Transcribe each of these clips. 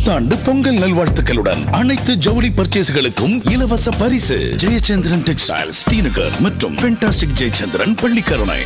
புத்தாண்டு பொங்கல் நல்வாழ்த்துக்களுடன் அனைத்து ஜவுளி பர்ச்சேஸ்களுக்கும் இலவச பரிசு ஜெயச்சந்திரன் டெக்ஸ்டைல்ஸ் டீனகர் மற்றும் ஃபென்டாஸ்டிக் ஜெயச்சந்திரன் பள்ளிக்கரணை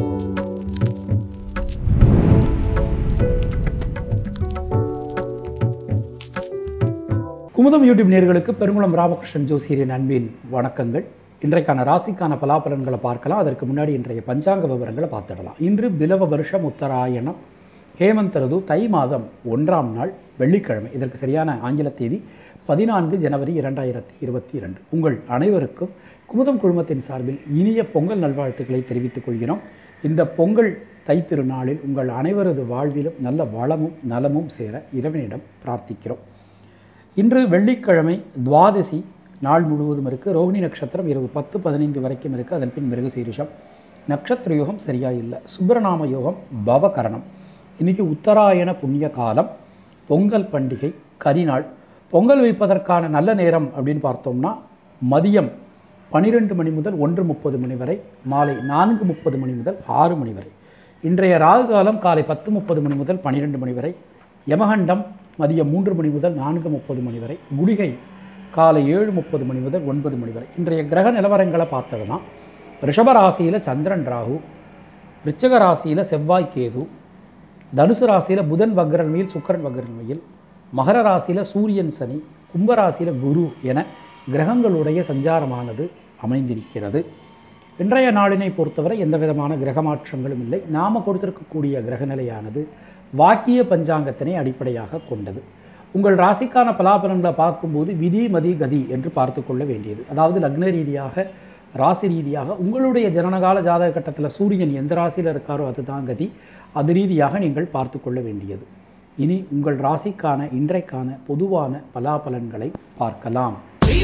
குமுதம் யூடியூப் நேர்களுக்கு பெருங்குளம் ராமகிருஷ்ணன் ஜோசியரின் அன்பின் வணக்கங்கள் இன்றைக்கான ராசிக்கான பலாபலன்களை பார்க்கலாம் அதற்கு முன்னாடி இன்றைய பஞ்சாங்க விவரங்களை பார்த்துடலாம் இன்று பிலவ வருஷம் உத்தராயணம் ஹேமந்த் ருது தை மாதம் ஒன்றாம் நாள் வெள்ளிக்கிழமை இதற்கு சரியான ஆங்கில தேதி பதினான்கு ஜனவரி இரண்டாயிரத்தி இருபத்தி இரண்டு உங்கள் அனைவருக்கும் குமுதம் குழுமத்தின் சார்பில் இனிய பொங்கல் நல்வாழ்த்துக்களை தெரிவித்துக் கொள்கிறோம் இந்த பொங்கல் தைத்திருநாளில் உங்கள் அனைவரது வாழ்விலும் நல்ல வளமும் நலமும் சேர இறைவனிடம் பிரார்த்திக்கிறோம் இன்று வெள்ளிக்கிழமை துவாதசி நாள் முழுவதும் இருக்குது ரோகிணி நட்சத்திரம் இரவு பத்து பதினைந்து வரைக்கும் இருக்குது அதன் பின் மிருகசீரிஷம் நட்சத்திர யோகம் சரியா இல்லை சுப்பிரநாம யோகம் பவகரணம் இன்னைக்கு உத்தராயண புண்ணிய காலம் பொங்கல் பண்டிகை கரிநாள் பொங்கல் வைப்பதற்கான நல்ல நேரம் அப்படின்னு பார்த்தோம்னா மதியம் பனிரெண்டு மணி முதல் ஒன்று முப்பது மணி வரை மாலை நான்கு முப்பது மணி முதல் ஆறு மணி வரை இன்றைய ராகு காலம் காலை பத்து முப்பது மணி முதல் பன்னிரெண்டு மணி வரை யமகண்டம் மதியம் மூன்று மணி முதல் நான்கு முப்பது மணி வரை குளிகை காலை ஏழு முப்பது மணி முதல் ஒன்பது மணி வரை இன்றைய கிரக நிலவரங்களை பார்த்தோம்னா ரிஷப ராசியில் சந்திரன் ராகு விருச்சக ராசியில் செவ்வாய் கேது தனுசு ராசியில் புதன் வக்ரன் மேல் சுக்கரன் வக்ரன் மேல் மகர ராசியில் சூரியன் சனி கும்ப ராசியில் குரு என கிரகங்களுடைய சஞ்சாரமானது அமைந்திருக்கிறது இன்றைய நாளினை பொறுத்தவரை எந்த விதமான கிரக மாற்றங்களும் இல்லை நாம் கொடுத்திருக்கக்கூடிய கிரகநிலையானது வாக்கிய பஞ்சாங்கத்தினை அடிப்படையாக கொண்டது உங்கள் ராசிக்கான பலாபலன்களை பார்க்கும்போது விதி மதி கதி என்று பார்த்து கொள்ள வேண்டியது அதாவது லக்ன ரீதியாக ராசி ரீதியாக உங்களுடைய ஜனனகால ஜாதக கட்டத்தில் சூரியன் எந்த ராசியில் இருக்காரோ அதுதான் கதி அது ரீதியாக நீங்கள் பார்த்து கொள்ள வேண்டியது இனி உங்கள் ராசிக்கான இன்றைக்கான பொதுவான பலாபலன்களை பார்க்கலாம்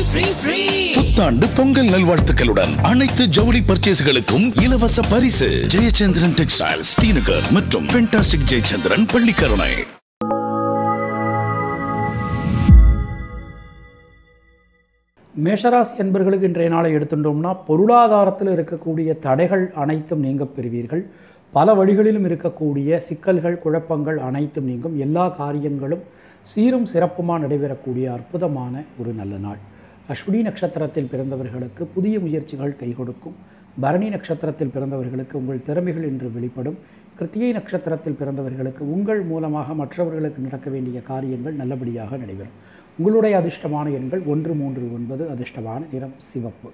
புத்தாண்டு பொங்கல் நல்வாழ்த்துக்களுடன் அனைத்து ஜவுளி பர்ச்சேஸ்களுக்கும் இலவச பரிசு ஜெயச்சந்திரன் டெக்ஸ்டைல்ஸ் டீனகர் மற்றும் ஃபென்டாஸ்டிக் ஜெயச்சந்திரன் பள்ளிக்கரணை மேஷராசி என்பர்களுக்கு இன்றைய நாளை எடுத்துட்டோம்னா பொருளாதாரத்தில் இருக்கக்கூடிய தடைகள் அனைத்தும் நீங்க பெறுவீர்கள் பல வழிகளிலும் இருக்கக்கூடிய சிக்கல்கள் குழப்பங்கள் அனைத்தும் நீங்கும் எல்லா காரியங்களும் சீரும் சிறப்புமாக நடைபெறக்கூடிய அற்புதமான ஒரு நல்ல நாள் அஸ்வினி நட்சத்திரத்தில் பிறந்தவர்களுக்கு புதிய முயற்சிகள் கை கொடுக்கும் பரணி நட்சத்திரத்தில் பிறந்தவர்களுக்கு உங்கள் திறமைகள் இன்று வெளிப்படும் கிருத்திகை நட்சத்திரத்தில் பிறந்தவர்களுக்கு உங்கள் மூலமாக மற்றவர்களுக்கு நடக்க வேண்டிய காரியங்கள் நல்லபடியாக நடைபெறும் உங்களுடைய அதிர்ஷ்டமான எண்கள் ஒன்று மூன்று ஒன்பது அதிர்ஷ்டமான நிறம் சிவப்பு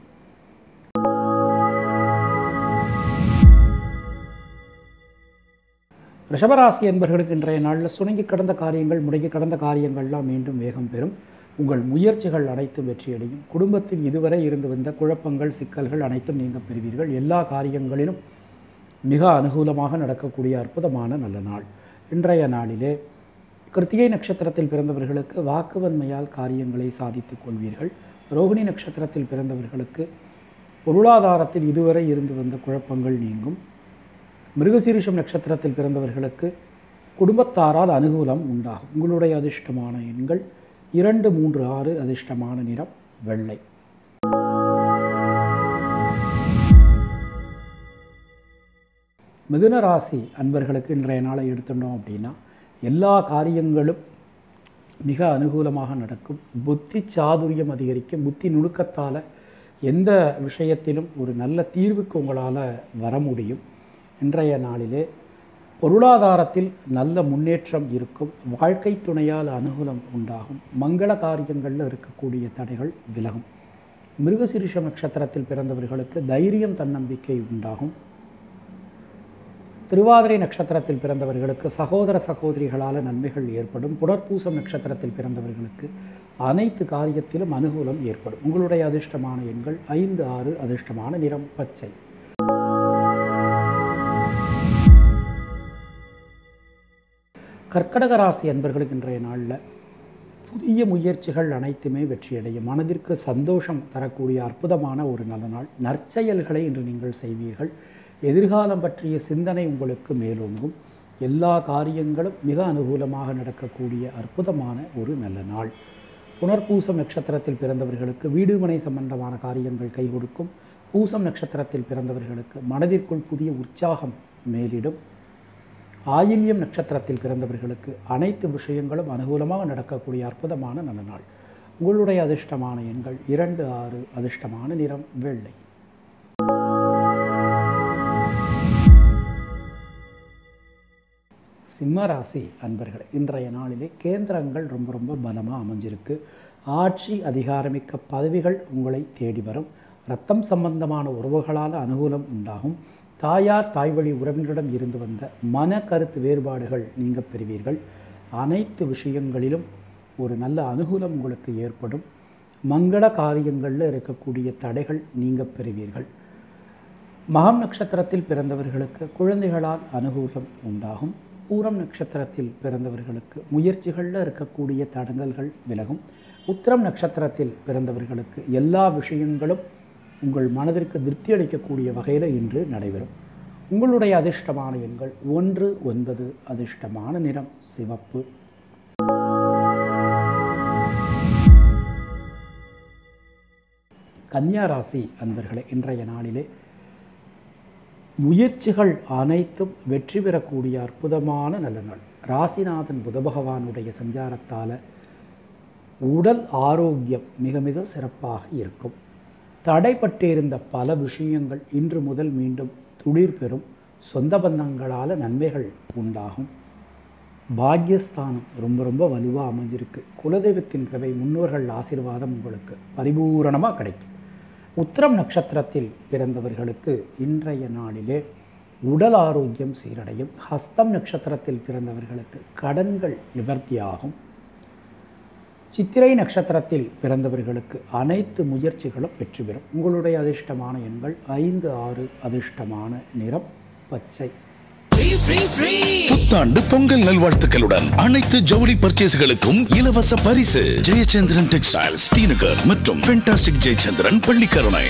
ரிஷபராசி என்பவர்களுக்கு இன்றைய நாளில் சுணங்கி கடந்த காரியங்கள் முடங்கி கடந்த காரியங்கள்லாம் மீண்டும் வேகம் பெறும் உங்கள் முயற்சிகள் அனைத்தும் வெற்றியடையும் குடும்பத்தில் இதுவரை இருந்து வந்த குழப்பங்கள் சிக்கல்கள் அனைத்தும் நீங்கள் பெறுவீர்கள் எல்லா காரியங்களிலும் மிக அனுகூலமாக நடக்கக்கூடிய அற்புதமான நல்ல நாள் இன்றைய நாளிலே கிருத்திகை நட்சத்திரத்தில் பிறந்தவர்களுக்கு வாக்குவன்மையால் காரியங்களை சாதித்துக் கொள்வீர்கள் ரோகிணி நட்சத்திரத்தில் பிறந்தவர்களுக்கு பொருளாதாரத்தில் இதுவரை இருந்து வந்த குழப்பங்கள் நீங்கும் மிருகசீரிஷம் நட்சத்திரத்தில் பிறந்தவர்களுக்கு குடும்பத்தாரால் அனுகூலம் உண்டாகும் உங்களுடைய அதிர்ஷ்டமான எண்கள் இரண்டு மூன்று ஆறு அதிர்ஷ்டமான நிறம் வெள்ளை மிதுன ராசி அன்பர்களுக்கு இன்றைய நாளை எடுத்துட்டோம் அப்படின்னா எல்லா காரியங்களும் மிக அனுகூலமாக நடக்கும் புத்தி சாதுரியம் அதிகரிக்கும் புத்தி நுணுக்கத்தால் எந்த விஷயத்திலும் ஒரு நல்ல தீர்வுக்கு உங்களால் வர முடியும் இன்றைய நாளிலே பொருளாதாரத்தில் நல்ல முன்னேற்றம் இருக்கும் வாழ்க்கை துணையால் அனுகூலம் உண்டாகும் மங்கள காரியங்களில் இருக்கக்கூடிய தடைகள் விலகும் மிருகசிரிஷம் நட்சத்திரத்தில் பிறந்தவர்களுக்கு தைரியம் தன்னம்பிக்கை உண்டாகும் திருவாதிரை நட்சத்திரத்தில் பிறந்தவர்களுக்கு சகோதர சகோதரிகளால் நன்மைகள் ஏற்படும் புனர்பூசம் நட்சத்திரத்தில் பிறந்தவர்களுக்கு அனைத்து காரியத்திலும் அனுகூலம் ஏற்படும் உங்களுடைய அதிர்ஷ்டமான எண்கள் ஐந்து ஆறு அதிர்ஷ்டமான நிறம் பச்சை கர்க்கடக ராசி அன்பர்களுக்கு இன்றைய நாளில் புதிய முயற்சிகள் அனைத்துமே வெற்றியடையும் மனதிற்கு சந்தோஷம் தரக்கூடிய அற்புதமான ஒரு நல்ல நாள் நற்செயல்களை இன்று நீங்கள் செய்வீர்கள் எதிர்காலம் பற்றிய சிந்தனை உங்களுக்கு மேலோங்கும் எல்லா காரியங்களும் மிக அனுகூலமாக நடக்கக்கூடிய அற்புதமான ஒரு நல்ல நாள் புனர்பூசம் நட்சத்திரத்தில் பிறந்தவர்களுக்கு வீடு மனை சம்பந்தமான காரியங்கள் கை கொடுக்கும் பூசம் நட்சத்திரத்தில் பிறந்தவர்களுக்கு மனதிற்குள் புதிய உற்சாகம் மேலிடும் ஆயில்யம் நட்சத்திரத்தில் பிறந்தவர்களுக்கு அனைத்து விஷயங்களும் அனுகூலமாக நடக்கக்கூடிய அற்புதமான நல்ல நாள் உங்களுடைய அதிர்ஷ்டமான எண்கள் இரண்டு ஆறு அதிர்ஷ்டமான நிறம் வெள்ளை சிம்மராசி அன்பர்களே இன்றைய நாளிலே கேந்திரங்கள் ரொம்ப ரொம்ப பலமாக அமைஞ்சிருக்கு ஆட்சி அதிகாரமிக்க பதவிகள் உங்களை தேடி வரும் ரத்தம் சம்பந்தமான உறவுகளால் அனுகூலம் உண்டாகும் தாயார் தாய்வழி உறவினரிடம் இருந்து வந்த மன கருத்து வேறுபாடுகள் நீங்க பெறுவீர்கள் அனைத்து விஷயங்களிலும் ஒரு நல்ல அனுகூலம் உங்களுக்கு ஏற்படும் மங்கள காரியங்களில் இருக்கக்கூடிய தடைகள் நீங்க பெறுவீர்கள் மகம் நட்சத்திரத்தில் பிறந்தவர்களுக்கு குழந்தைகளால் அனுகூலம் உண்டாகும் பூரம் நட்சத்திரத்தில் பிறந்தவர்களுக்கு முயற்சிகளில் இருக்கக்கூடிய தடங்கல்கள் விலகும் உத்திரம் நட்சத்திரத்தில் பிறந்தவர்களுக்கு எல்லா விஷயங்களும் உங்கள் மனதிற்கு திருப்தி அளிக்கக்கூடிய வகையில் இன்று நடைபெறும் உங்களுடைய அதிர்ஷ்டமான எண்கள் ஒன்று ஒன்பது அதிர்ஷ்டமான நிறம் சிவப்பு கன்னியா ராசி அன்பர்களே இன்றைய நாளிலே முயற்சிகள் அனைத்தும் வெற்றி பெறக்கூடிய அற்புதமான நல்ல நாள் ராசிநாதன் புத பகவானுடைய சஞ்சாரத்தால் உடல் ஆரோக்கியம் மிக மிக சிறப்பாக இருக்கும் தடைப்பட்டிருந்த பல விஷயங்கள் இன்று முதல் மீண்டும் துளிர் பெறும் சொந்த பந்தங்களால் நன்மைகள் உண்டாகும் பாக்யஸ்தானம் ரொம்ப ரொம்ப வலுவாக அமைஞ்சிருக்கு குலதெய்வத்தின் கிருபை முன்னோர்கள் ஆசீர்வாதம் உங்களுக்கு பரிபூரணமாக கிடைக்கும் உத்திரம் நட்சத்திரத்தில் பிறந்தவர்களுக்கு இன்றைய நாளிலே உடல் ஆரோக்கியம் சீரடையும் ஹஸ்தம் நட்சத்திரத்தில் பிறந்தவர்களுக்கு கடன்கள் நிவர்த்தியாகும் சித்திரை நட்சத்திரத்தில் பிறந்தவர்களுக்கு அனைத்து முயற்சிகளும் வெற்றி பெறும் உங்களுடைய அதிர்ஷ்டமான எண்கள் ஐந்து ஆறு அதிர்ஷ்டமான நிறம் பச்சை புத்தாண்டு பொங்கல் நல்வாழ்த்துக்களுடன் அனைத்து ஜவுளி பர்ச்சேஸ்களுக்கும் இலவச பரிசு ஜெயச்சந்திரன் டெக்ஸ்டைல்ஸ் டிநகர் மற்றும் ஃபென்டாஸ்டிக் ஜெயச்சந்திரன் பள்ளிக்கரணை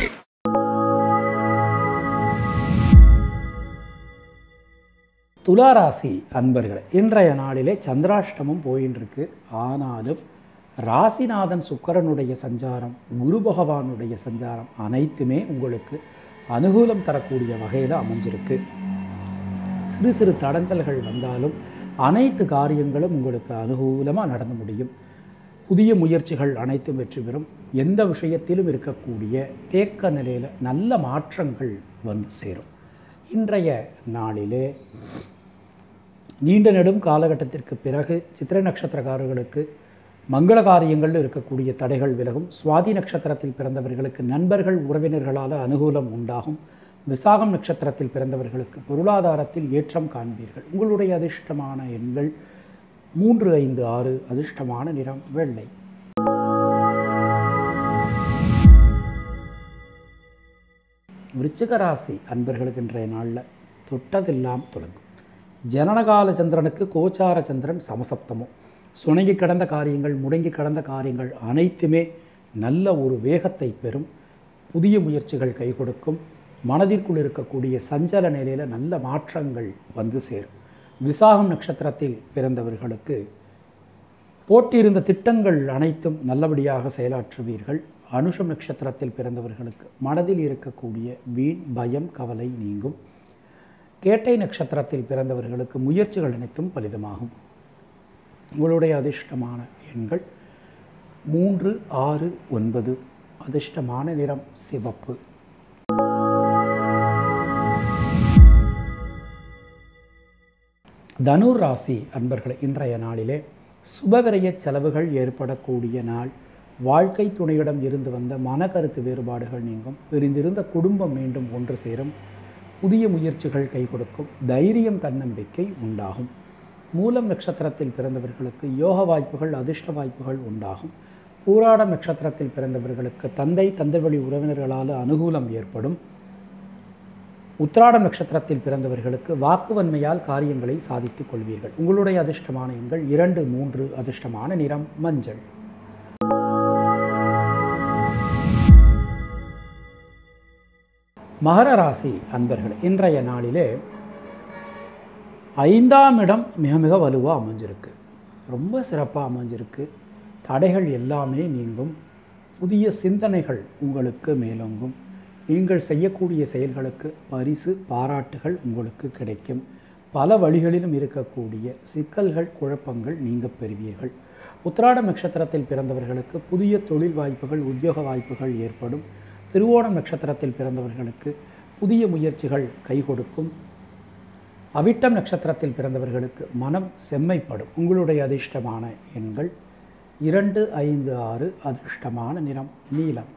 துளாராசி அன்பர்கள் இன்றைய நாளிலே சந்திராஷ்டமம் போயின்னு இருக்கு ஆனாலும் ராசிநாதன் சுக்கரனுடைய சஞ்சாரம் குரு பகவானுடைய சஞ்சாரம் அனைத்துமே உங்களுக்கு அனுகூலம் தரக்கூடிய வகையில் அமைஞ்சிருக்கு சிறு சிறு தடங்கல்கள் வந்தாலும் அனைத்து காரியங்களும் உங்களுக்கு அனுகூலமாக நடந்து முடியும் புதிய முயற்சிகள் அனைத்தும் வெற்றி பெறும் எந்த விஷயத்திலும் இருக்கக்கூடிய தேக்க நிலையில் நல்ல மாற்றங்கள் வந்து சேரும் இன்றைய நாளிலே நீண்ட நெடும் காலகட்டத்திற்கு பிறகு சித்திரை நட்சத்திரக்காரர்களுக்கு மங்கள காரியங்களில் இருக்கக்கூடிய தடைகள் விலகும் சுவாதி நட்சத்திரத்தில் பிறந்தவர்களுக்கு நண்பர்கள் உறவினர்களால் அனுகூலம் உண்டாகும் விசாகம் நட்சத்திரத்தில் பிறந்தவர்களுக்கு பொருளாதாரத்தில் ஏற்றம் காண்பீர்கள் உங்களுடைய அதிர்ஷ்டமான எண்கள் மூன்று ஐந்து ஆறு அதிர்ஷ்டமான நிறம் வெள்ளை விருச்சிக ராசி அன்பர்களுக்கு இன்றைய நாளில் தொட்டதெல்லாம் தொடங்கும் ஜனனகால சந்திரனுக்கு கோச்சார சந்திரன் சமசப்தமும் சுணங்கி கடந்த காரியங்கள் முடங்கி கடந்த காரியங்கள் அனைத்துமே நல்ல ஒரு வேகத்தை பெறும் புதிய முயற்சிகள் கை கொடுக்கும் மனதிற்குள் இருக்கக்கூடிய சஞ்சல நிலையில் நல்ல மாற்றங்கள் வந்து சேரும் விசாகம் நட்சத்திரத்தில் பிறந்தவர்களுக்கு போட்டியிருந்த திட்டங்கள் அனைத்தும் நல்லபடியாக செயலாற்றுவீர்கள் அனுஷம் நட்சத்திரத்தில் பிறந்தவர்களுக்கு மனதில் இருக்கக்கூடிய வீண் பயம் கவலை நீங்கும் கேட்டை நட்சத்திரத்தில் பிறந்தவர்களுக்கு முயற்சிகள் அனைத்தும் பலிதமாகும் உங்களுடைய அதிர்ஷ்டமான எண்கள் மூன்று ஆறு ஒன்பது அதிர்ஷ்டமான நிறம் சிவப்பு தனுர் ராசி அன்பர்களே இன்றைய நாளிலே சுபவிரய செலவுகள் ஏற்படக்கூடிய நாள் வாழ்க்கை துணையிடம் இருந்து வந்த மனக்கருத்து வேறுபாடுகள் நீங்கும் பிரிந்திருந்த குடும்பம் மீண்டும் ஒன்று சேரும் புதிய முயற்சிகள் கை கொடுக்கும் தைரியம் தன்னம்பிக்கை உண்டாகும் மூலம் நட்சத்திரத்தில் பிறந்தவர்களுக்கு யோக வாய்ப்புகள் அதிர்ஷ்ட வாய்ப்புகள் உண்டாகும் பூராடம் நட்சத்திரத்தில் பிறந்தவர்களுக்கு தந்தை தந்தைவழி உறவினர்களால் அனுகூலம் ஏற்படும் உத்திராடம் நட்சத்திரத்தில் பிறந்தவர்களுக்கு வாக்குவன்மையால் காரியங்களை சாதித்துக் கொள்வீர்கள் உங்களுடைய அதிர்ஷ்டமான எண்கள் இரண்டு மூன்று அதிர்ஷ்டமான நிறம் மஞ்சள் மகர ராசி அன்பர்கள் இன்றைய நாளிலே ஐந்தாம் இடம் மிக மிக வலுவாக அமைஞ்சிருக்கு ரொம்ப சிறப்பாக அமைஞ்சிருக்கு தடைகள் எல்லாமே நீங்கும் புதிய சிந்தனைகள் உங்களுக்கு மேலோங்கும் நீங்கள் செய்யக்கூடிய செயல்களுக்கு பரிசு பாராட்டுகள் உங்களுக்கு கிடைக்கும் பல வழிகளிலும் இருக்கக்கூடிய சிக்கல்கள் குழப்பங்கள் நீங்க பெறுவீர்கள் உத்திராடம் நட்சத்திரத்தில் பிறந்தவர்களுக்கு புதிய தொழில் வாய்ப்புகள் உத்தியோக வாய்ப்புகள் ஏற்படும் திருவோணம் நட்சத்திரத்தில் பிறந்தவர்களுக்கு புதிய முயற்சிகள் கை கொடுக்கும் அவிட்டம் நட்சத்திரத்தில் பிறந்தவர்களுக்கு மனம் செம்மைப்படும் உங்களுடைய அதிர்ஷ்டமான எண்கள் இரண்டு ஐந்து ஆறு அதிர்ஷ்டமான நிறம் நீலம்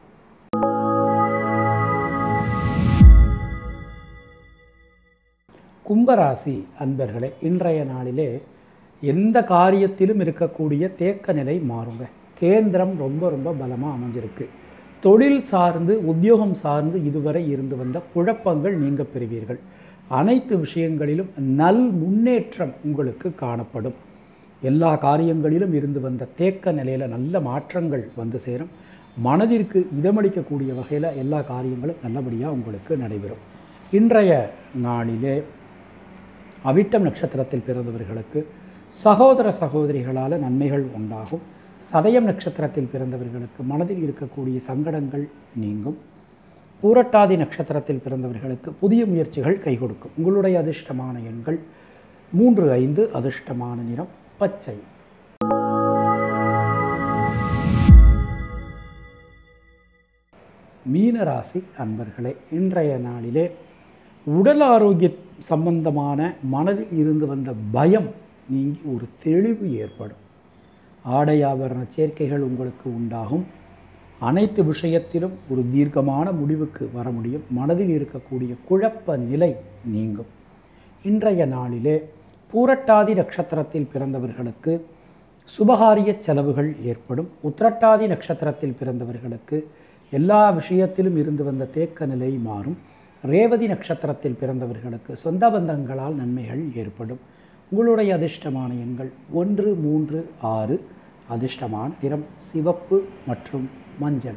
கும்பராசி அன்பர்களே இன்றைய நாளிலே எந்த காரியத்திலும் இருக்கக்கூடிய தேக்க நிலை மாறுங்க கேந்திரம் ரொம்ப ரொம்ப பலமாக அமைஞ்சிருக்கு தொழில் சார்ந்து உத்தியோகம் சார்ந்து இதுவரை இருந்து வந்த குழப்பங்கள் நீங்க பெறுவீர்கள் அனைத்து விஷயங்களிலும் நல் முன்னேற்றம் உங்களுக்கு காணப்படும் எல்லா காரியங்களிலும் இருந்து வந்த தேக்க நிலையில் நல்ல மாற்றங்கள் வந்து சேரும் மனதிற்கு இதமளிக்கக்கூடிய வகையில் எல்லா காரியங்களும் நல்லபடியாக உங்களுக்கு நடைபெறும் இன்றைய நாளிலே அவிட்டம் நட்சத்திரத்தில் பிறந்தவர்களுக்கு சகோதர சகோதரிகளால் நன்மைகள் உண்டாகும் சதயம் நட்சத்திரத்தில் பிறந்தவர்களுக்கு மனதில் இருக்கக்கூடிய சங்கடங்கள் நீங்கும் பூரட்டாதி நட்சத்திரத்தில் பிறந்தவர்களுக்கு புதிய முயற்சிகள் கை கொடுக்கும் உங்களுடைய அதிர்ஷ்டமான எண்கள் மூன்று ஐந்து அதிர்ஷ்டமான நிறம் பச்சை மீனராசி அன்பர்களே இன்றைய நாளிலே உடல் ஆரோக்கிய சம்பந்தமான மனதில் இருந்து வந்த பயம் நீங்கி ஒரு தெளிவு ஏற்படும் ஆடை ஆபரண சேர்க்கைகள் உங்களுக்கு உண்டாகும் அனைத்து விஷயத்திலும் ஒரு தீர்க்கமான முடிவுக்கு வர முடியும் மனதில் இருக்கக்கூடிய குழப்ப நிலை நீங்கும் இன்றைய நாளிலே பூரட்டாதி நட்சத்திரத்தில் பிறந்தவர்களுக்கு சுபகாரிய செலவுகள் ஏற்படும் உத்திரட்டாதி நட்சத்திரத்தில் பிறந்தவர்களுக்கு எல்லா விஷயத்திலும் இருந்து வந்த தேக்க நிலை மாறும் ரேவதி நட்சத்திரத்தில் பிறந்தவர்களுக்கு சொந்த பந்தங்களால் நன்மைகள் ஏற்படும் உங்களுடைய அதிர்ஷ்டமான எண்கள் ஒன்று மூன்று ஆறு அதிர்ஷ்டமான நிறம் சிவப்பு மற்றும் மஞ்சள்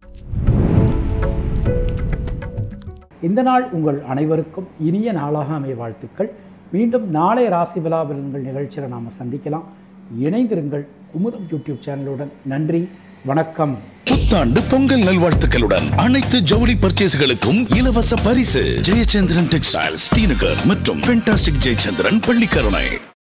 இந்த நாள் உங்கள் அனைவருக்கும் இனிய நாளாக அமைய வாழ்த்துக்கள் மீண்டும் நாளை ராசி பலாபலன்கள் நிகழ்ச்சியில் நாம் சந்திக்கலாம் இணைந்திருங்கள் குமுதம் யூடியூப் சேனலுடன் நன்றி வணக்கம் புத்தாண்டு பொங்கல் நல்வாழ்த்துக்களுடன் அனைத்து ஜவுளி பர்ச்சேஸ்களுக்கும் இலவச பரிசு ஜெயச்சந்திரன் டெக்ஸ்டைல்ஸ் டி நகர் மற்றும் ஃபென்டாஸ்டிக் ஜெயச்சந்திரன் பள்ளிக்கரணை